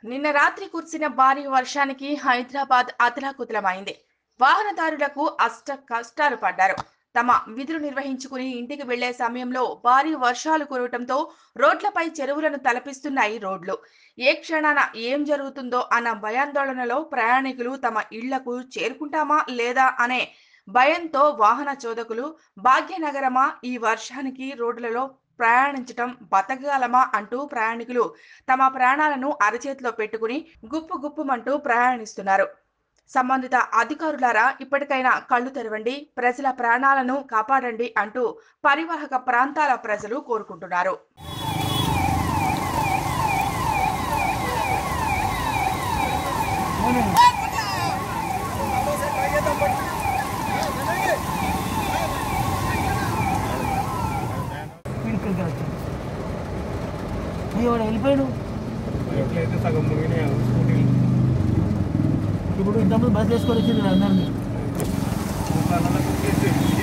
నిన్న రాత్రి కురిసిన భారీ వర్షానికి హైదరాబాద్ అతలాకుతలమైంది వాహనదారులకు అష్ట కష్టాలు పడ్డారు తమ విధులు నిర్వహించుకుని ఇంటికి వెళ్లే సమయంలో భారీ వర్షాలు కురవటంతో రోడ్లపై చెరువులను తలపిస్తున్నాయి రోడ్లు ఏ క్షణాన ఏం జరుగుతుందో అన్న భయాందోళనలో ప్రయాణికులు తమ ఇళ్లకు చేరుకుంటామా లేదా అనే భయంతో వాహన చోదకులు భాగ్యనగరమా ఈ వర్షానికి రోడ్లలో ప్రయాణించటం బతకగలమా అంటూ ప్రయాణికులు తమ ప్రాణాలను అరచేతిలో పెట్టుకుని గుప్పు గుప్పుమంటూ ప్రయాణిస్తున్నారు సంబంధిత అధికారులారా ఇప్పటికైనా కళ్ళు తెరవండి ప్రజల ప్రాణాలను కాపాడండి అంటూ పరివాహక ప్రాంతాల ప్రజలు కోరుకుంటున్నారు ఇక్కడికి వచ్చాను అయ్యో వాడు వెళ్ళిపోయాడు ఎట్లయితే సగం మునిగినాయి స్కూటీ ఇప్పుడు ఇంతకుముందు బస్ వేసుకొని వచ్చింది అందరినీ చేసి